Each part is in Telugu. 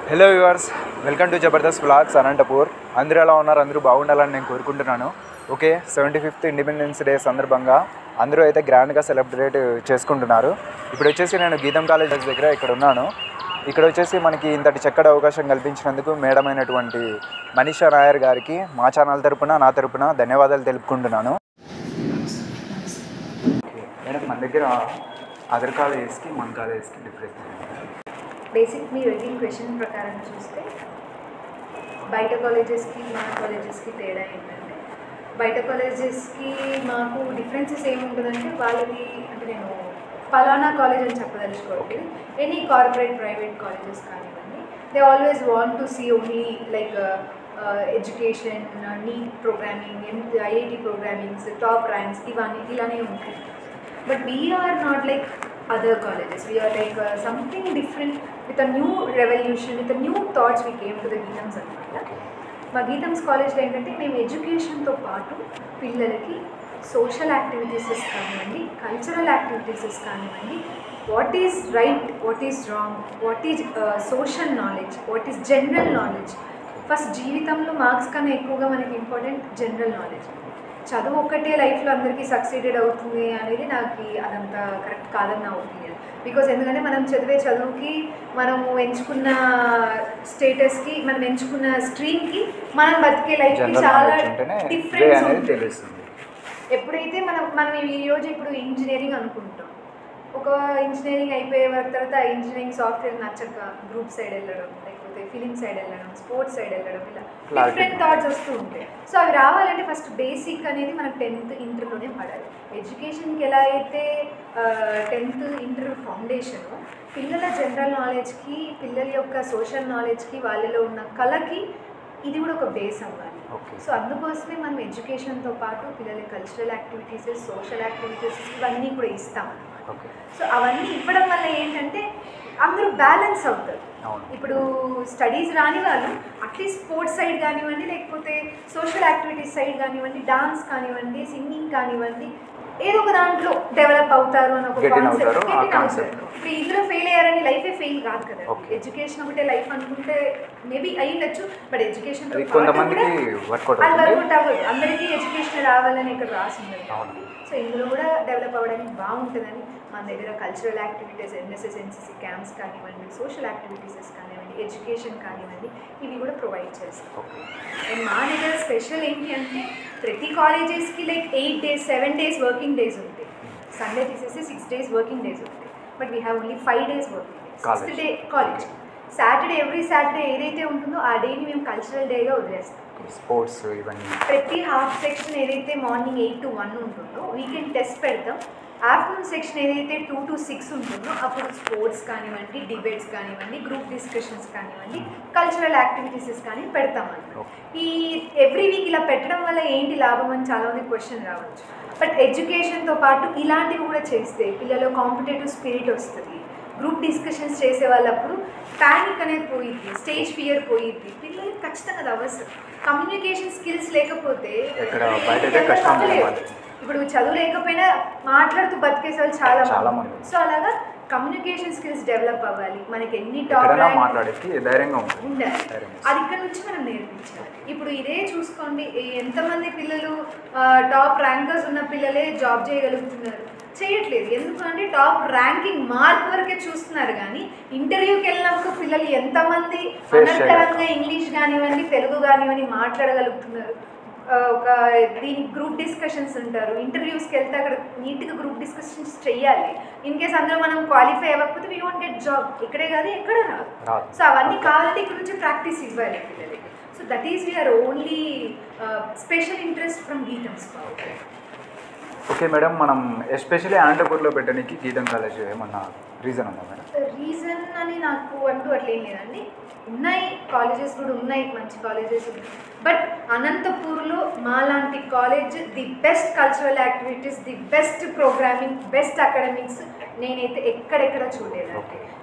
Hello viewers welcome to Jabardasth vlogs Anantapur అందరూ ఎలా ఉన్నారు అందరూ బాగుండాలని నేను కోరుకుంటున్నాను okay seventy fifth independence day సందర్భంగా అందరూ అయితే గ్రాండ్గా సెలబ్రేట్ చేసుకుంటున్నారు ఇప్పుడు వచ్చేసి నేను గీతం కాలేజ్ దగ్గర ఇక్కడ ఉన్నాను ఇక్కడ వచ్చేసి మనకి ఇంతటి చక్కటి అవకాశం కల్పించినందుకు మేడం అయినటువంటి మనీషా నాయర్ గారికి మా ఛానల్ తరపున నా తరపున ధన్యవాదాలు తెలుపుకుంటున్నాను ఓకే మేడం మన దగ్గర అదర్ కాలేజెస్కి మన కాలేజెస్కి డిఫరెన్స్ బేసిక్ మీరు అడిగిన క్వశ్చన్ ప్రకారం చూస్తే బయట కాలేజెస్కి మా కాలేజెస్కి తేడా ఏంటంటే బయట కాలేజెస్కి మాకు డిఫరెన్సెస్ ఏముంటుందంటే వాళ్ళది అంటే నేను పలానా కాలేజ్ అని చెప్పదలుచుకోవట్లేదు ఎనీ కార్పొరేట్ ప్రైవేట్ కాలేజెస్ కానివ్వండి they always want to see only like education NEET programming IIT programmings top ranks ఇవన్నీ ఇలానే ఉంటాయి but we're not like other colleges we're like something different with a new revolution with new thoughts we came to the Geethams అనమాట మా గీతమ్స్ కాలేజ్లో ఏంటంటే మేము ఎడ్యుకేషన్తో పాటు పిల్లలకి సోషల్ యాక్టివిటీసెస్ కానివ్వండి కల్చరల్ యాక్టివిటీసెస్ కానివ్వండి what is right what is wrong what is social knowledge what is general knowledge first జీవితంలో మార్క్స్ కన్నా ఎక్కువగా మనకి ఇంపార్టెంట్ జనరల్ నాలెడ్జ్ చదువు ఒక్కటే లైఫ్లో అందరికీ సక్సీడెడ్ అవుతుంది అనేది నాకు అదంతా కరెక్ట్ కాదని నా ఒపీనియన్ బికాజ్ ఎందుకంటే మనం చదివే చదువుకి మనము ఎంచుకున్న స్టేటస్కి మనం ఎంచుకున్న స్ట్రీమ్కి మనం బతికే లైఫ్కి జనరల్ చాలా నాలెడ్జ్ ఉంటేనే ఇదే డిఫరెన్స్ అనేది ఉంటుంది తెలుస్తుంది ఎప్పుడైతే మనం మనం ఈ రోజు ఇప్పుడు ఇంజనీరింగ్ అనుకుంటాం ఒక ఇంజనీరింగ్ అయిపోయే వరకు తర్వాత ఆ ఇంజనీరింగ్ సాఫ్ట్వేర్ నచ్చక గ్రూప్ సైడ్ వెళ్ళడం లేకపోతే ఫిలిం సైడ్ వెళ్ళడం స్పోర్ట్స్ సైడ్ వెళ్ళడం ఇలా Clarity. డిఫరెంట్ థాట్స్ వస్తూ ఉంటాయి సో అవి రావాలంటే ఫస్ట్ బేసిక్ అనేది మనకు టెన్త్ ఇంటర్లోనే పడాలి ఎడ్యుకేషన్కి ఎలా అయితే టెన్త్ ఇంటర్ ఫౌండేషన్ పిల్లల జనరల్ నాలెడ్జ్కి పిల్లల యొక్క సోషల్ నాలెడ్జ్కి వాళ్ళలో ఉన్న కళకి ఇది కూడా ఒక బేస్ అవ్వాలి ఓకే సో అందుకోసమే మనం ఎడ్యుకేషన్తో పాటు పిల్లల కల్చరల్ యాక్టివిటీస్ సోషల్ యాక్టివిటీస్ ఇవన్నీ కూడా ఇస్తాం ఓకే సో అవన్నీ ఇవ్వడం వల్ల ఏంటంటే అందరూ బ్యాలెన్స్ అవుతారు అవును ఇప్పుడు స్టడీస్ రాని వాళ్ళు అట్లీస్ట్ స్పోర్ట్స్ సైడ్ కానివ్వండి లేకపోతే సోషల్ యాక్టివిటీస్ సైడ్ కానివ్వండి డాన్స్ కానివ్వండి సింగింగ్ కానివ్వండి ఏదో ఒక దాంట్లో డెవలప్ అవుతారు అని ఒక Get in కాన్సెప్ట్ అవుతారు, ఆ concept. ఇప్పుడు ఇందులో ఫెయిల్ అయ్యారని లైఫే ఫెయిల్ కాదు కదా Okay. ఎడ్యుకేషన్ ఒకటే లైఫ్ అనుకుంటే మేబీ అయ్యిండొచ్చు బట్ ఎడ్యుకేషన్ అది కొంతమందికి వర్కౌట్ అది అవుతుంది వర్కౌట్ అవ్వదు అందరికీ ఎడ్యుకేషన్ రావాలని ఇక్కడ రాసి ఉండదు అవును. సో ఇందులో కూడా డెవలప్ అవ్వడానికి బాగుంటుందని మన దగ్గర cultural activities NSS NCC camps కానివ్వండి సోషల్ యాక్టివిటీసెస్ కానివ్వండి ఎడ్యుకేషన్ కానివ్వండి ఇవి కూడా ప్రొవైడ్ చేస్తాం ఓకే అండ్ మా దగ్గర స్పెషల్ ఏంటి అంటే ప్రతి కాలేజెస్కి like eight days seven days working days ఉంటాయి సండే తీసేసి సిక్స్ డేస్ వర్కింగ్ డేస్ ఉంటాయి but we have only five days working days sixth College. Day college Saturday every Saturday ఏదైతే ఉంటుందో ఆ డేని మేము కల్చరల్ డేగా వదిలేస్తాం స్పోర్ట్స్ ఇవన్నీ ప్రతి హాఫ్ సెక్షన్ ఏదైతే మార్నింగ్ ఎయిట్ టు వన్ ఉంటుందో వీకెండ్ టెస్ట్ పెడతాం ఆఫ్టర్నూన్ సెక్షన్ ఏదైతే టూ టు సిక్స్ ఉంటుందో అప్పుడు స్పోర్ట్స్ కానివ్వండి డిబేట్స్ కానివ్వండి గ్రూప్ డిస్కషన్స్ కానివ్వండి కల్చరల్ యాక్టివిటీసెస్ కానీ పెడతాం అన్నమాట ఓకే ఈ ఎవ్రీ వీక్ ఇలా పెట్టడం వల్ల ఏంటి లాభం అని చాలామంది క్వశ్చన్ రావచ్చు బట్ ఎడ్యుకేషన్తో పాటు ఇలాంటివి కూడా చేస్తే పిల్లలు కాంపిటేటివ్ స్పిరిట్ వస్తుంది గ్రూప్ డిస్కషన్స్ చేసే వాళ్ళప్పుడు ప్యానిక్ అనేది పోయిద్ది స్టేజ్ ఫియర్ పోయిద్ది పిల్లలకి ఖచ్చితంగా అది అవసరం కమ్యూనికేషన్ స్కిల్స్ లేకపోతే ఇక్కడ బయట అయితే కష్టం అవ్వలేరు. అన్నమాట. ఇప్పుడు చదువు లేకపోయినా మాట్లాడుతూ బతికేసే వాళ్ళు చాలా చాలా మంది మంది. సో అలాగా కమ్యూనికేషన్ స్కిల్స్ డెవలప్ అవ్వాలి మనకి ఎన్ని టాప్ ఎక్కడైనా ర్యాంక్ మాట్లాడేకి ధైర్యంగా ఉంటుంది ఉండాలి ధైర్యంగా. అది ఇక్కడ నుంచి మనం నేర్పించాలి ఇప్పుడు ఇదే చూసుకోండి ఈ ఎంతమంది పిల్లలు ఆ, టాప్ ర్యాంకర్స్ ఉన్న పిల్లలే జాబ్ చేయగలుగుతున్నారు చేయట్లేదు ఎందుకంటే టాప్ ర్యాంకింగ్ మార్క్ వరకే చూస్తున్నారు కానీ ఇంటర్వ్యూకి వెళ్ళినప్పుడు పిల్లలు ఎంతమంది Face అనర్కరంగా ఇంగ్లీష్ కానివ్వండి తెలుగు కానివ్వండి మాట్లాడగలుగుతున్నారు ఆ, ఒక దీని గ్రూప్ డిస్కషన్స్ ఉంటారు ఇంటర్వ్యూస్కి వెళ్తే అక్కడ నీట్గా గ్రూప్ డిస్కషన్స్ చెయ్యాలి ఇన్ కేస్ అందులో మనం క్వాలిఫై అవ్వకపోతే వీ వోంట్ గెట్ జాబ్ ఇక్కడే కాదు ఎక్కడ రాదు రాదు సో అవన్నీ కావాలంటే ఇక్కడ నుంచి ప్రాక్టీస్ ఇవ్వాలి పిల్లలకి so that is we're only special interest from Geethams okay madam మనం ఎస్పెషల్లీ అనంతపూర్లో పెట్టడానికి గీతం కాలేజ్ ఏమన్నా రీజన్ ఉందా మేడం రీజన్ అని నాకు అంటూ అట్లా ఏం లేదండి ఉన్నాయి కాలేజెస్ కూడా ఉన్నాయి మంచి కాలేజెస్ ఉన్నాయి బట్ అనంతపూర్లో మాలాంటి college the best cultural activities the best programming best academics నేనైతే ఎక్కడెక్కడ చూడలేదు Okay.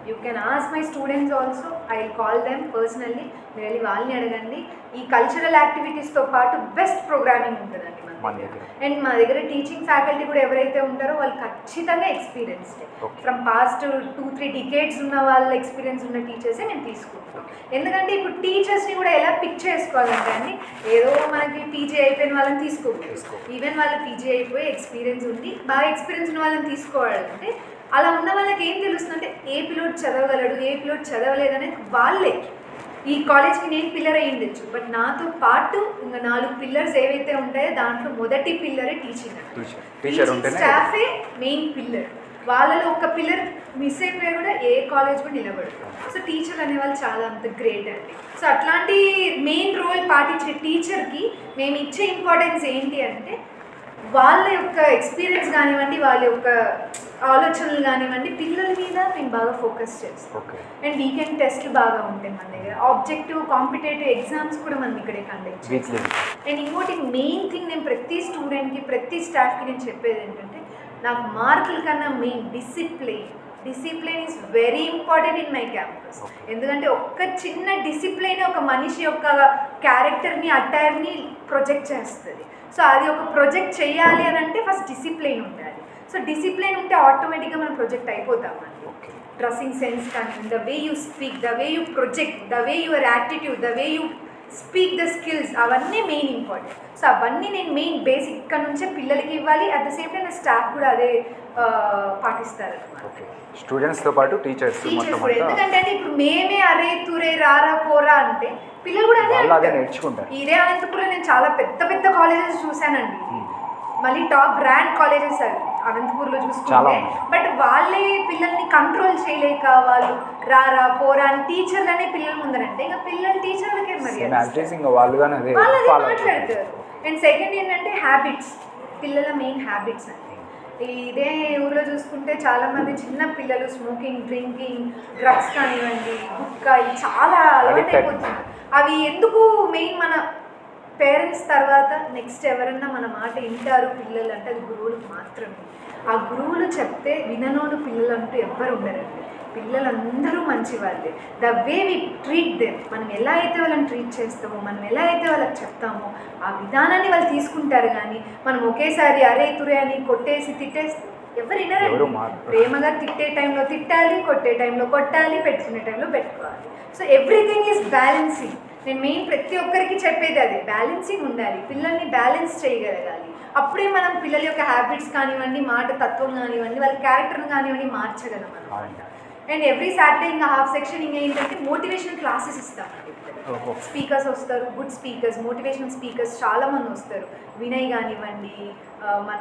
You can ask my students also I call them personally మీరు వెళ్ళి వాళ్ళని అడగండి ఈ కల్చరల్ యాక్టివిటీస్తో పాటు బెస్ట్ ప్రోగ్రామింగ్ ఉంటుందండి మన మన దగ్గర దగ్గర. అండ్ మా దగ్గర టీచింగ్ ఫ్యాకల్టీ కూడా ఎవరైతే ఉంటారో వాళ్ళు ఖచ్చితంగా experienced Okay. From past two three decades ఉన్న వాళ్ళ ఎక్స్పీరియన్స్ ఉన్న టీచర్సే మేము తీసుకుంటాం ఎందుకంటే ఇప్పుడు టీచర్స్ని కూడా ఎలా పిక్ చేసుకోవాలంటే అండి ఏదో మనకి పీజీ అయిపోయిన వాళ్ళని తీసుకోకూడదు తీసుకోకూడదు. ఈవెన్ వాళ్ళు పీజీ అయిపోయి ఎక్స్పీరియన్స్ ఉండి బాగా ఎక్స్పీరియన్స్ ఉన్న వాళ్ళని తీసుకోవాలంటే అలా ఉన్న వాళ్ళకి ఏం తెలుస్తుందంటే ఏ పిల్లోడు చదవగలడు ఏ పిల్లోడు చదవలేదు అనేది వాళ్ళే ఈ కాలేజ్కి నేను పిల్లర్ అయ్యి ఉండొచ్చు బట్ నాతో పాటు ఇంకా నాలుగు పిల్లర్స్ ఏవైతే ఉంటాయో దాంట్లో మొదటి పిల్లరే టీచింగ్ టీచర్ టీచర్ ఉంటేనే స్టాఫే మెయిన్ పిల్లర్ వాళ్ళలో ఒక పిల్లర్ మిస్ అయిపోయా కూడా ఏ కాలేజ్ కూడా నిలబడదు సో టీచర్ అనేవాళ్ళు చాలా అంత గ్రేట్ అండి సో అట్లాంటి మెయిన్ రోల్ పాటించే టీచర్కి మేము ఇచ్చే ఇంపార్టెన్స్ ఏంటి అంటే వాళ్ళ యొక్క ఎక్స్పీరియన్స్ కానివ్వండి వాళ్ళ యొక్క ఆలోచనలు కానివ్వండి పిల్లల మీద మేము బాగా ఫోకస్ చేస్తాం ఓకే అండ్ వీకెండ్ టెస్ట్లు బాగా ఉంటాయి మన దగ్గర ఆబ్జెక్టివ్ కాంపిటేటివ్ ఎగ్జామ్స్ కూడా మనం ఇక్కడే కండక్ట్ చేస్తాం వీక్లీ అండ్ ఇంకోటి మెయిన్ థింగ్ నేను ప్రతి స్టూడెంట్కి ప్రతి స్టాఫ్కి నేను చెప్పేది ఏంటంటే నాకు మార్కుల కన్నా main discipline discipline is very important in my campus ఎందుకంటే ఒక్క చిన్న డిసిప్లిన్ ఒక మనిషి యొక్క క్యారెక్టర్ని అటైర్ని ప్రొజెక్ట్ చేస్తుంది సో అది ఒక ప్రొజెక్ట్ చేయాలి అని అంటే ఫస్ట్ డిసిప్లిన్ ఉండాలి సో డిసిప్లిన్ ఉంటే ఆటోమేటిక్గా మనం ప్రొజెక్ట్ అయిపోతామండి ఓకే డ్రెస్సింగ్ సెన్స్ కానీ the way you speak the way you project the way your attitude the way you speak the skills అవన్నీ మెయిన్ ఇంపార్టెంట్ సో అవన్నీ నేను మెయిన్ బేసిక్ ఇక్కడ నుంచే పిల్లలకి ఇవ్వాలి అట్ ద సేమ్ టైం నా స్టాఫ్ కూడా అదే ఆ, పాటిస్తారు ఓకే స్టూడెంట్స్తో పాటు టీచర్స్ టీచర్స్ మొత్తం కూడా అంతా ఎందుకంటే అంటే ఇప్పుడు మేమే అరే తురే రారా పోరా అంటే పిల్లలు కూడా అదే వాళ్ళు అదే అంటారు. నేర్చుకుంటారు ఇదే అనంతపురం నేను చాలా పెద్ద పెద్ద కాలేజెస్ చూశానండి Hmm. మళ్ళీ టాప్ బ్రాండ్ కాలేజెస్ అవి అనంతపూర్లో చాలా చూసుకుంటే ఉన్నాయి. బట్ వాళ్ళే పిల్లల్ని కంట్రోల్ చేయలేక వాళ్ళు రారా పోరా అని టీచర్లనే పిల్లల ముందరంటే ఇంకా పిల్లలు టీచర్లకే మరి సేమ్ యాక్టివ్స్ ఇంకా వాళ్ళు కానీ అదే వాళ్ళు అదే ఫాలో మాట్లాడతారు అండ్ సెకండ్ ఏంటంటే హ్యాబిట్స్ పిల్లల మెయిన్ హ్యాబిట్స్ అండి ఇదే ఊర్లో చూసుకుంటే చాలా మంది చిన్న పిల్లలు స్మోకింగ్ డ్రింకింగ్ డ్రగ్స్ కానివ్వండి గుట్కా ఇవి చాలా అలవాటు Addicted. అయిపోతున్నారు అవి ఎందుకు మెయిన్ మన పేరెంట్స్ తర్వాత నెక్స్ట్ ఎవరన్నా మన మాట వింటారు పిల్లలు అంటే అది గురువులు మాత్రమే ఆ గురువులు చెప్తే విననోడు పిల్లలు అంటూ ఎవ్వరు ఉండరండి పిల్లలందరూ మంచి వాళ్ళే the way we treat them మనం ఎలా అయితే వాళ్ళని ట్రీట్ చేస్తామో మనం ఎలా అయితే వాళ్ళకి చెప్తామో ఆ విధానాన్ని వాళ్ళు తీసుకుంటారు కానీ మనం ఒకేసారి అరే తురే అని కొట్టేసి తిట్టేసి ఎవరు ఎవరు వినరండి మారరు. ప్రేమగా తిట్టే టైంలో తిట్టాలి కొట్టే టైంలో కొట్టాలి పెట్టుకునే టైంలో పెట్టుకోవాలి సో ఎవ్రీథింగ్ ఈజ్ బ్యాలెన్సింగ్ నేను మెయిన్ ప్రతి ఒక్కరికి చెప్పేది అదే బ్యాలెన్సింగ్ ఉండాలి పిల్లల్ని బ్యాలెన్స్ చేయగలగాలి అప్పుడే మనం పిల్లల యొక్క హ్యాబిట్స్ కానివ్వండి మాట తత్వం కానివ్వండి వాళ్ళ క్యారెక్టర్ని కానివ్వండి మార్చగలం మనం అండ్ ఎవ్రీ సాటర్డే ఇంకా హాఫ్ సెక్షన్ ఇంకా ఏంటంటే మోటివేషన్ క్లాసెస్ ఇస్తామండి ఓహో. స్పీకర్స్ వస్తారు గుడ్ స్పీకర్స్ మోటివేషనల్ స్పీకర్స్ చాలా మంది వస్తారు వినయ్ కానివ్వండి ఆ, మన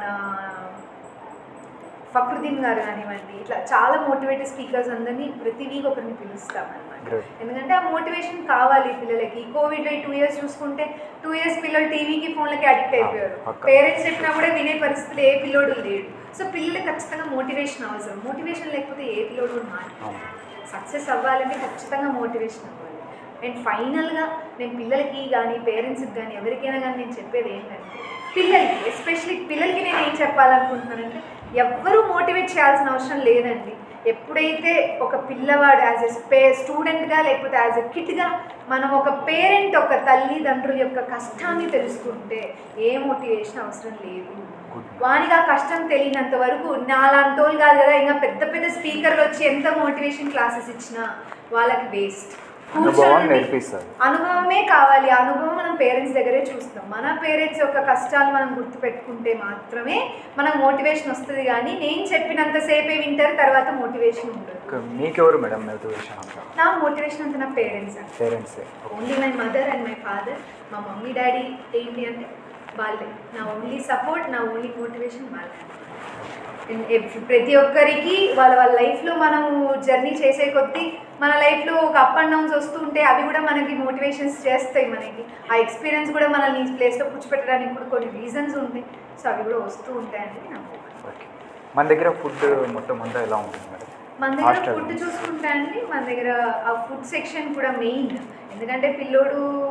ఫక్రుద్దీన్ గారు కానివ్వండి ఇట్లా చాలా మోటివేటివ్ స్పీకర్స్ అందరినీ ప్రతి వీక్ ఒకరిని పిలుస్తాం అనమాట Great. ఎందుకంటే ఆ మోటివేషన్ కావాలి పిల్లలకి కోవిడ్లో ఈ టూ ఇయర్స్ చూసుకుంటే టూ ఇయర్స్ పిల్లలు టీవీకి ఫోన్లకి అడిక్ట్ అయిపోయారు పక్కా. పేరెంట్స్ చెప్పినా కూడా వినే పరిస్థితులు ఏ పిల్లోడు లేడు సో పిల్లలకి ఖచ్చితంగా మోటివేషన్ అవసరం మోటివేషన్ లేకపోతే ఏ పిల్లోడు కూడా మాట సక్సెస్ అవ్వాలంటే ఖచ్చితంగా మోటివేషన్ అవ్వాలి అండ్ ఫైనల్గా నేను పిల్లలకి కానీ పేరెంట్స్కి కానీ ఎవరికైనా కానీ నేను చెప్పేది ఏంటంటే పిల్లలకి ఎస్పెషలీ పిల్లలకి నేను ఏం చెప్పాలనుకుంటున్నానంటే ఎవ్వరూ మోటివేట్ చేయాల్సిన అవసరం లేదండి ఎప్పుడైతే ఒక పిల్లవాడు యాజ్ ఎ స్పే స్టూడెంట్గా లేకపోతే యాజ్ ఎ కిడ్గా మనం ఒక పేరెంట్ ఒక తల్లిదండ్రుల యొక్క కష్టాన్ని తెలుసుకుంటే ఏ మోటివేషన్ అవసరం లేదు వానికి ఆ కష్టం తెలియనంత వరకు నాలాంటోళ్ళు కాదు కదా ఇంకా పెద్ద పెద్ద స్పీకర్లు వచ్చి ఎంత మోటివేషన్ క్లాసెస్ ఇచ్చినా వాళ్ళకి వేస్ట్ అనుభవం నేర్పిస్తారు అనుభవమే కావాలి ఆ అనుభవం మనం పేరెంట్స్ దగ్గరే చూస్తాం మన పేరెంట్స్ యొక్క కష్టాలు మనం గుర్తుపెట్టుకుంటే మాత్రమే మనకు మోటివేషన్ వస్తుంది కానీ నేను చెప్పినంతసేపే వింటారు తర్వాత మోటివేషన్ ఉండదు మీకెవరు మేడం మోటివేషన్ అంతా నా మోటివేషన్ అంతా నా పేరెంట్స్ అండి పేరెంట్సే only my mother and my father మా మమ్మీ డాడీ ఏంటి అంటే వాళ్ళే నా ఓన్లీ సపోర్ట్ నా ఓన్లీ మోటివేషన్ వాళ్ళే And ఎవ్- ప్రతి ఒక్కరికి వాళ్ళ వాళ్ళ లైఫ్లో మనము జర్నీ చేసే కొద్దీ మన లైఫ్లో ఒక అప్ అండ్ డౌన్స్ వస్తూ ఉంటే అవి కూడా మనకి మోటివేషన్స్ చేస్తాయి మనకి ఆ ఎక్స్పీరియన్స్ కూడా మనల్ని ఈ ప్లేస్లో కూర్చోపెట్టడానికి కూడా కొన్ని రీజన్స్ ఉంటాయి సో అవి కూడా వస్తూ ఉంటాయని నాకు ఓకే మన దగ్గర ఫుడ్ మొత్తం అంతా ఎలా ఉంటుంది మేడం మన దగ్గర Hostel. ఫుడ్ చూసుకుంటే అండి మన దగ్గర ఆ ఫుడ్ సెక్షన్ కూడా మెయిన్ ఎందుకంటే పిల్లోడు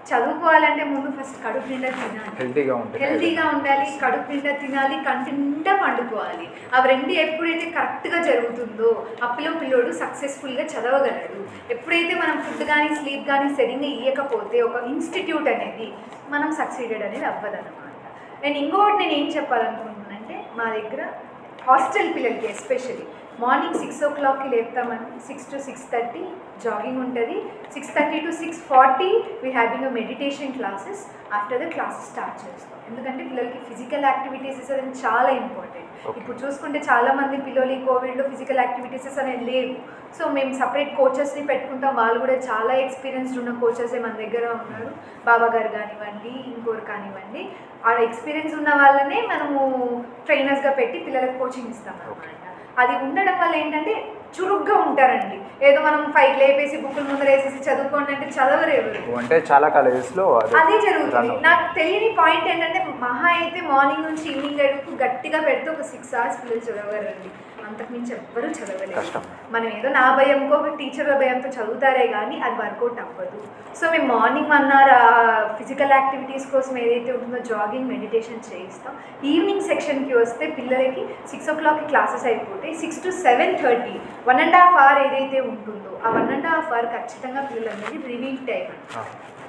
చదువుకోవాలంటే ముందు ఫస్ట్ కడుపు నిండా తినాలి హెల్తీగా ఉంటుంది హెల్తీగా ఉండాలి కడుపు నిండా తినాలి కంటి నిండా పండుకోవాలి అవి రెండు ఎప్పుడైతే కరెక్ట్గా జరుగుతుందో అప్పులో పిల్లోడు సక్సెస్ఫుల్గా చదవగలడు ఎప్పుడైతే మనం ఫుడ్ కానీ స్లీప్ కానీ సరిగ్గా ఇవ్వకపోతే ఒక ఇన్స్టిట్యూట్ అనేది మనం సక్సీడెడ్ అనేది అవ్వదన్నమాట నేను ఇంకొకటి నేను ఏం చెప్పాలనుకుంటున్నానంటే మా దగ్గర హాస్టల్ పిల్లలకి ఎస్పెషల్లీ మార్నింగ్ సిక్స్ ఓ క్లాక్కి లేపుతామండి six to six thirty jogging ఉంటుంది six thirty to six forty we having a meditation classes after the classes start చేస్తాం ఎందుకంటే పిల్లలకి ఫిజికల్ యాక్టివిటీస్ అనేది చాలా ఇంపార్టెంట్ Okay. ఇప్పుడు చూసుకుంటే చాలా మంది పిల్లలు ఈ కోవిడ్లో ఫిజికల్ యాక్టివిటీస్ అనేది లేవు సో మేము సపరేట్ కోచెస్ని పెట్టుకుంటాం వాళ్ళు కూడా చాలా ఎక్స్పీరియన్స్డ్ ఉన్న కోచెసే మన దగ్గర ఉన్నారు బాబా గారు కానివ్వండి ఇంకోరు కానివ్వండి ఆ ఎక్స్పీరియన్స్ ఉన్న వాళ్ళనే మనము ట్రైనర్స్గా పెట్టి పిల్లలకు కోచింగ్ ఇస్తాం అనమాట అది ఉండడం వల్ల ఏంటంటే చురుగ్గా ఉంటారండి ఏదో మనం ఫైవ్ లేపేసి బుక్కుల ముందర వేసేసి చదువుకోండి అంటే చదవరు ఎవరు అంటే చాలా కాలేజెస్లో అదే అదే జరుగుతుంది run అవుతుంది. నాకు తెలియని పాయింట్ ఏంటంటే మహా అయితే మార్నింగ్ నుంచి ఈవినింగ్ వరకు గట్టిగా పెడితే ఒక సిక్స్ అవర్స్ పిల్లలు చదవగలరండి అంతకుమించి ఎవ్వరూ చదవలేరు కష్టం. మనం ఏదో నా భయంకో ఒక టీచర్ల భయంతో చదువుతారే కానీ అది వర్కౌట్ అవ్వదు సో మేము morning one hour physical activities కోసం ఏదైతే ఉంటుందో జాగింగ్ మెడిటేషన్ చేయిస్తాం ఈవినింగ్ సెక్షన్కి వస్తే పిల్లలకి సిక్స్ ఓ క్లాక్కి క్లాసెస్ అయిపోతాయి six to seven thirty one and half hour ఏదైతే ఉంటుందో ఆ వన్ అండ్ హాఫ్ అవర్ ఖచ్చితంగా పిల్లలందరికీ రివీల్ టైం అండి ఆ,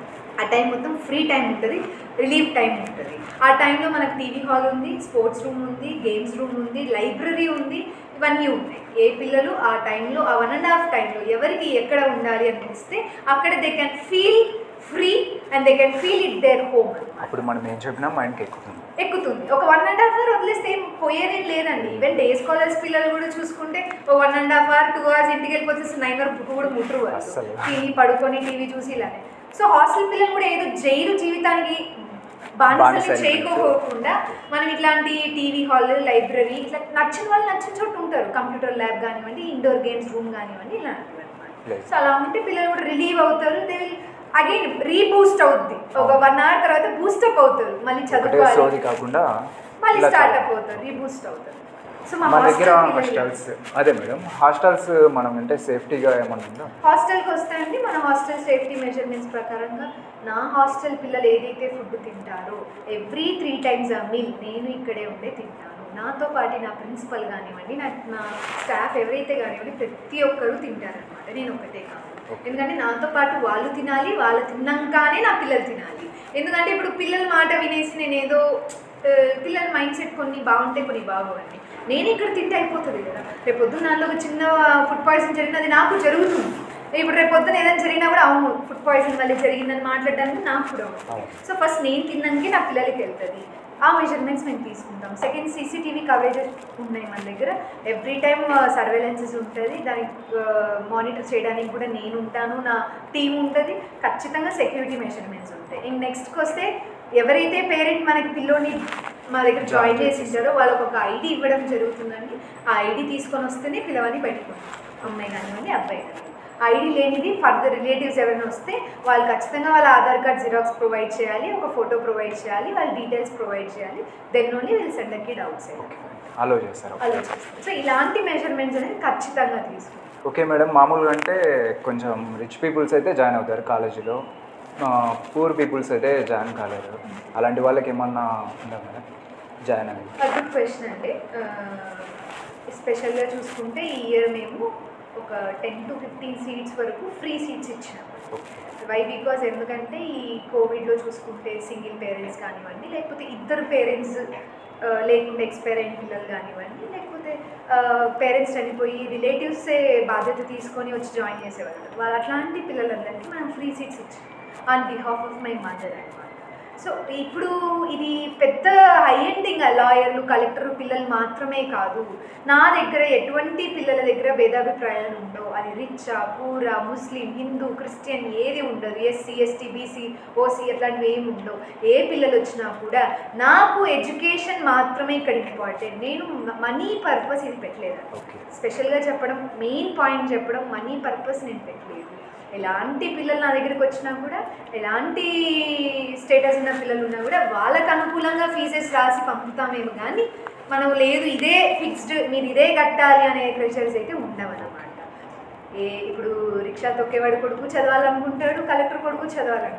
ఆ టైం మొత్తం ఫ్రీ టైం ఉంటుంది రిలీఫ్ టైం ఉంటుంది ఆ టైంలో మనకు టీవీ హాల్ ఉంది స్పోర్ట్స్ రూమ్ ఉంది గేమ్స్ రూమ్ ఉంది లైబ్రరీ ఉంది ఇవన్నీ ఉన్నాయి ఏ పిల్లలు ఆ టైంలో ఆ వన్ అండ్ హాఫ్ టైంలో ఎవరికి ఎక్కడ ఉండాలి అనిపిస్తే అక్కడ they can feel free and they can feel it their home అప్పుడు మనం ఏం చెప్పినా మైండ్కి ఎక్కుతుంది ఎక్కుతుంది ఒక వన్ అండ్ హాఫ్ అవర్ వదిలేస్తే ఏం పోయేదేం లేదండి ఈవెన్ డే స్కాలర్స్ పిల్లలు కూడా చూసుకుంటే ఒక one and half hour two hours ఇంటికి వెళ్ళిపోతే నైన్ వరకు బుక్ కూడా ముట్టరు వాళ్ళు అస్సలు. టీవీ పడుకొని టీవీ చూసి ఇలానే సో హాస్టల్ పిల్లలు కూడా ఏదో జైలు జీవితానికి బానిసలు బానిసలు. చేయకోకుండా మనం ఇట్లాంటి టీవీ హాల్ లైబ్రరీ ఇట్లా నచ్చిన వాళ్ళు నచ్చిన చోట ఉంటారు కంప్యూటర్ ల్యాబ్ కానివ్వండి ఇండోర్ గేమ్స్ రూమ్ కానివ్వండి ఇలాంటివి అనమాట Yes. సో అలా ఉంటే పిల్లలు కూడా రిలీవ్ అవుతారు దే విల్ అగైన్ రీబూస్ట్ అవుద్ది ఒక వన్ అవర్ తర్వాత బూస్టప్ అవుతారు మళ్ళీ ఒకటే చదువుకోవాలి సోది కాకుండా మళ్ళీ ఇలా స్టార్ట్ చాలా- అప్ అవుతారు రీబూస్ట్ అవుతారు సో మా దగ్గర hostel పిల్లలు- హాస్టల్స్ అదే మేడం హాస్టల్స్ మనం అంటే సేఫ్టీగా ఏమన్నా ఉందా హాస్టల్కి వస్తే అండి మన హాస్టల్ సేఫ్టీ మెజర్మెంట్స్ ప్రకారంగా నా హాస్టల్ పిల్లలు ఏదైతే ఫుడ్ తింటారో ఎవ్రీ త్రీ టైమ్స్ ఆ మీల్ నేను ఇక్కడే ఉండే తింటాను నాతో పాటు నా ప్రిన్సిపల్ కానివ్వండి నా నా స్టాఫ్ ఎవరైతే కానివ్వండి ప్రతి ఒక్కరూ తింటారనమాట నేను ఒకటే కాదు ఎందుకంటే నాతో పాటు వాళ్ళు తినాలి వాళ్ళు తిన్నాకనే నా పిల్లలు తినాలి ఎందుకంటే ఇప్పుడు పిల్లల మాట వినేసి నేను ఏదో ఆ, పిల్లల మైండ్ సెట్ కొన్ని బాగుంటాయి కొన్ని బాగోవండి నేను ఇక్కడ తింటే అయిపోతుంది కదా రేపు పొద్దున్న నాలో ఒక చిన్న ఫుడ్ పాయిజన్ జరిగినది నాకు జరుగుతుంది ఇప్పుడు రేపు పొద్దున ఏదైనా జరిగినా కూడా అవును ఫుడ్ పాయిజన్ వల్ల జరిగిందని మాట్లాడడానికి నాకు కూడా అవుతుంది అవును. సో ఫస్ట్ నేను తిన్నాకే నా పిల్లలకి వెళ్తుంది ఆ మెజర్మెంట్స్ మేము తీసుకుంటాం సెకండ్ సీసీటీవీ కవరేజెస్ ఉన్నాయి మన దగ్గర ఎవ్రీ టైమ్ సర్వేలెన్సెస్ ఉంటుంది దానికి మానిటర్ చేయడానికి కూడా నేను ఉంటాను నా టీం ఉంటుంది ఖచ్చితంగా సెక్యూరిటీ మెజర్మెంట్స్ ఉంటాయి ఇంక నెక్స్ట్కి వస్తే ఎవరైతే పేరెంట్ మనకి పిల్లోని మా దగ్గర జాయిన్ చేసి ఉంటారో వాళ్ళకి ఒక ఐడి ఇవ్వడం జరుగుతుందండి ఆ ఐడి తీసుకొని వస్తేనే పిల్లవాడిని పెట్టుకుంటాం అమ్మాయి కానివ్వండి అబ్బాయి కానివ్వండి ఐడి లేనిది ఫర్దర్ రిలేటివ్స్ ఎవరైనా వస్తే వాళ్ళు ఖచ్చితంగా వాళ్ళ ఆధార్ కార్డ్ జిరాక్స్ ప్రొవైడ్ చేయాలి ఒక ఫోటో ప్రొవైడ్ చేయాలి వాళ్ళ డీటెయిల్స్ ప్రొవైడ్ చేయాలి దెన్ ఓన్లీ వీళ్ళు send kid outside allow చేస్తారు ఆలోచిస్తాం సో ఇలాంటి మెజర్మెంట్స్ అనేది ఖచ్చితంగా తీసుకుంటాం ఓకే మేడం మామూలుగా అంటే కొంచెం రిచ్ పీపుల్స్ అయితే జాయిన్ అవుతారు కాలేజీలో పూర్ పీపుల్స్ అయితే జాయిన్ కాలేరు అలాంటి వాళ్ళకి ఏమన్నా ఉందా మేడం జాయిన్ అయ్యి గుడ్ క్వశ్చన్ అండి స్పెషల్గా చూసుకుంటే ఈ ఇయర్ మేము ఒక టెన్ టు ఫిఫ్టీన్ సీట్స్ వరకు ఫ్రీ సీట్స్ ఇచ్చాము ఓకే వై బికాజ్ ఎందుకంటే ఈ కోవిడ్లో చూసుకుంటే సింగిల్ పేరెంట్స్ కానివ్వండి లేకపోతే ఇద్దరు పేరెంట్స్ లేకుండా ఎక్స్పైర్ అయిన పిల్లలు కానివ్వండి లేకపోతే పేరెంట్స్ చనిపోయి రిలేటివ్సే బాధ్యత తీసుకొని వచ్చి జాయిన్ చేసేవాళ్ళు వాళ్ళు అట్లాంటి పిల్లలందరికీ మనం ఫ్రీ సీట్స్ ఇచ్చాం on behalf of my mother అనమాట సో ఇప్పుడు ఇది పెద్ద హై ఎండింగ్ లాయర్లు కలెక్టర్ పిల్లలు మాత్రమే కాదు నా దగ్గర ఎటువంటి పిల్లల దగ్గర భేదాభిప్రాయాలు ఉండవు అది రిచ్చా పూరా ముస్లిం హిందూ క్రిస్టియన్ ఏది ఉండదు ఎస్సీ ఎస్టీ బీసీ ఓసీ అట్లాంటివి ఏమి ఉండవు ఏ పిల్లలు వచ్చినా కూడా నాకు ఎడ్యుకేషన్ మాత్రమే ఇక్కడ ఇంపార్టెంట్ నేను మనీ పర్పస్ ఇది పెట్టలేదు ఓకే స్పెషల్గా చెప్పడం మెయిన్ పాయింట్ చెప్పడం మనీ పర్పస్ నేను పెట్టలేదు ఎలాంటి పిల్లలు నా దగ్గరికి వచ్చినా కూడా ఎలాంటి స్టేటస్ ఉన్న పిల్లలు ఉన్నా కూడా వాళ్ళకు అనుకూలంగా ఫీజెస్ రాసి పంపుతామేమో కానీ మనం లేదు ఇదే ఫిక్స్డ్ మీరు ఇదే కట్టాలి అనే ప్రెషర్స్ అయితే ఉండవన్నమాట ఏ ఇప్పుడు రిక్షా తొక్కేవాడు కొడుకు చదవాలనుకుంటాడు కలెక్టర్ కొడుకు చదవాలనుకుంటాడు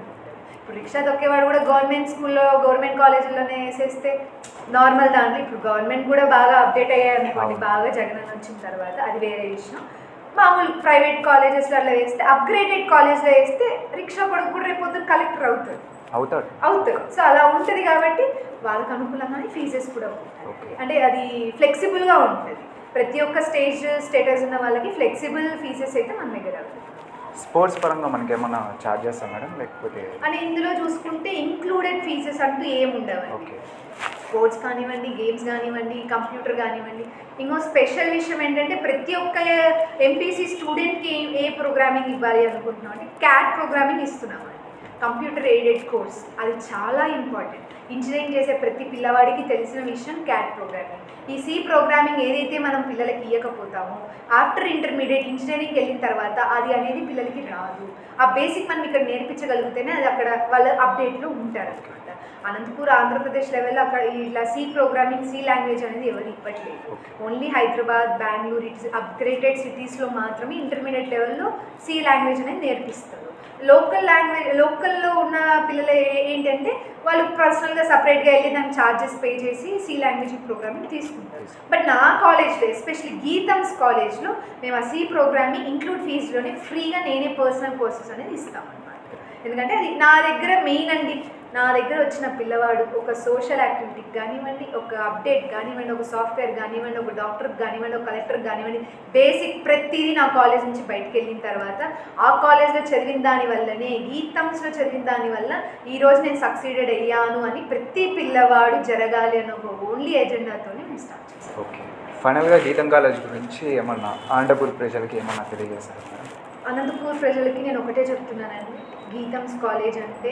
ఇప్పుడు రిక్షా తొక్కేవాడు కూడా గవర్నమెంట్ స్కూల్లో గవర్నమెంట్ కాలేజీలోనే వేసేస్తే నార్మల్ దాంట్లో ఇప్పుడు గవర్నమెంట్ కూడా బాగా అప్డేట్ అయ్యాయి అనుకోండి అవును. బాగా జగన్ వచ్చిన తర్వాత అది వేరే విషయం మామూలు ప్రైవేట్ కాలేజెస్లో అట్లా వేస్తే అప్గ్రేడెడ్ కాలేజ్లో వేస్తే రిక్షా కొడుకు కూడా రేపు పొద్దున్న కలెక్టర్ అవుతాడు అవుతాడు అవుతాడు సో అలా ఉంటుంది కాబట్టి వాళ్ళకి అనుకూలంగానే ఫీజెస్ కూడా ఉంటాయి ఓకే అంటే అది ఫ్లెక్సిబుల్గా ఉంటుంది ప్రతి ఒక్క స్టేజ్ స్టేటస్ ఉన్న వాళ్ళకి ఫ్లెక్సిబుల్ ఫీజెస్ అయితే మన దగ్గర అవుతాయి స్పోర్ట్స్ పరంగా మనకి ఏమన్నా ఛార్జ్ చేస్తాం మేడం లేకపోతే అని ఇందులో చూసుకుంటే ఇంక్లూడెడ్ ఫీజెస్ అంటూ ఏమి ఉండవండి ఓకే స్పోర్ట్స్ కానివ్వండి గేమ్స్ కానివ్వండి కంప్యూటర్ కానివ్వండి ఇంకో స్పెషల్ విషయం ఏంటంటే ప్రతి ఒక్క ఎంపీసీ స్టూడెంట్కి ఏ ఏ ప్రోగ్రామింగ్ ఇవ్వాలి అనుకుంటున్నాం అంటే క్యాట్ ప్రోగ్రామింగ్ ఇస్తున్నామండి కంప్యూటర్ ఎయిడెడ్ కోర్స్ అది చాలా ఇంపార్టెంట్ ఇంజనీరింగ్ చేసే ప్రతి పిల్లవాడికి తెలిసిన విషయం క్యాట్ ప్రోగ్రామింగ్ ఈ సి ప్రోగ్రామింగ్ ఏదైతే మనం పిల్లలకి ఇవ్వకపోతామో ఆఫ్టర్ ఇంటర్మీడియట్ ఇంజనీరింగ్కి వెళ్ళిన తర్వాత అది అనేది పిల్లలకి రాదు ఆ బేసిక్ మనం ఇక్కడ నేర్పించగలిగితేనే అది అక్కడ వాళ్ళ అప్డేట్లో ఉంటారు అనమాట అనంతపూర్ ఆంధ్రప్రదేశ్ లెవెల్లో అక్కడ ఇట్లా సి ప్రోగ్రామింగ్ సి లాంగ్వేజ్ అనేది ఎవరు ఇవ్వట్లేదు okay only Hyderabad Bengaluru it's upgraded సిటీస్లో మాత్రమే ఇంటర్మీడియట్ లెవెల్లో సి లాంగ్వేజ్ అనేది నేర్పిస్తారు లోకల్ లాంగ్వేజ్ లోకల్లో ఉన్న పిల్లలు ఏ- ఏంటంటే వాళ్ళు పర్సనల్గా సపరేట్గా వెళ్ళి దానికి ఛార్జెస్ పే చేసి సి లాంగ్వేజ్ ప్రోగ్రామింగ్ తీసుకుంటారు బట్ నా కాలేజ్లో ఎస్పెషల్లీ గీతమ్స్ కాలేజ్లో మేము ఆ సి ప్రోగ్రామ్ని ఇంక్లూడ్ ఫీజులోనే ఫ్రీగా నేనే పర్సనల్ కోర్సెస్ అనేది ఇస్తాం అనమాట ఎందుకంటే అది నా దగ్గర మెయిన్ అండి నా దగ్గర వచ్చిన పిల్లవాడు ఒక సోషల్ యాక్టివిటీకి కానివ్వండి ఒక అప్డేట్ కానివ్వండి ఒక సాఫ్ట్వేర్ కానివ్వండి ఒక డాక్టర్కి కానివ్వండి ఒక కలెక్టర్కి కానివ్వండి బేసిక్ ప్రతిదీ నా కాలేజ్ నుంచి బయటకు వెళ్ళిన తర్వాత ఆ కాలేజ్లో చదివిన దాని వల్లనే గీతమ్స్లో చదివిన దాని వల్ల ఈరోజు నేను సక్సీడెడ్ అయ్యాను అని ప్రతి పిల్లవాడు జరగాలి అన్న ఒక ఓన్లీ ఎజెండాతోనే మేము స్టార్ట్ చేస్తాం ఓకే ఫైనల్గా గీతం కాలేజ్ గురించి ఏమన్నా ఆండపూర్ ప్రజలకి ఏమన్నా తెలియజేస్తారు మేడం అనంతపూర్ ప్రజలకి నేను ఒకటే చెప్తున్నానండి గీతమ్స్ కాలేజ్ అంటే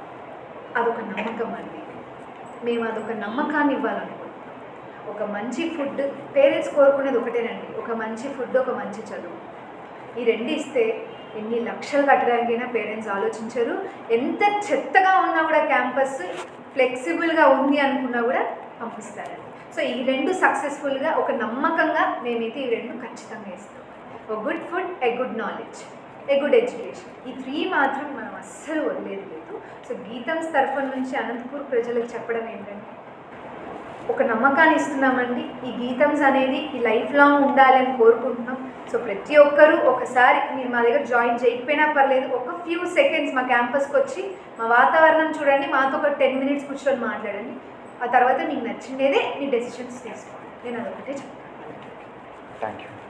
అదొక నమ్మకం అండి మేము అదొక నమ్మకాన్ని ఇవ్వాలనుకుంటున్నాం ఒక మంచి ఫుడ్ పేరెంట్స్ కోరుకునేది ఒకటేనండి ఒక మంచి ఫుడ్ ఒక మంచి చదువు ఈ రెండు ఇస్తే ఎన్ని లక్షలు కట్టడానికైనా పేరెంట్స్ ఆలోచించరు ఎంత చెత్తగా ఉన్నా కూడా క్యాంపస్ ఫ్లెక్సిబుల్గా ఉంది అనుకున్నా కూడా పంపిస్తారండి సో ఈ రెండు సక్సెస్ఫుల్గా ఒక నమ్మకంగా మేమైతే ఈ రెండు ఖచ్చితంగా ఇస్తాం ఒక good food a good knowledge a good education ఈ త్రీ మాత్రం మనం అస్సలు వదిలేదు లేదు సో గీతమ్స్ తరఫున నుంచి అనంతపూర్ ప్రజలకు చెప్పడం ఏంటంటే ఒక నమ్మకాన్ని ఇస్తున్నామండి ఈ గీతమ్స్ అనేది ఈ లైఫ్ లాంగ్ ఉండాలి అని కోరుకుంటున్నాం సో ప్రతి ఒక్కరూ ఒకసారి మీరు మా దగ్గర జాయిన్ చేయకపోయినా పర్లేదు ఒక ఫ్యూ సెకండ్స్ మా క్యాంపస్కి వచ్చి మా వాతావరణం చూడండి మాతో ఒక టెన్ మినిట్స్ కూర్చొని మాట్లాడండి ఆ తర్వాత మీకు నచ్చిందేదే మీ డెసిషన్స్ తీసుకోండి నేను అదొకటే చెప్తాను థ్యాంక్ యూ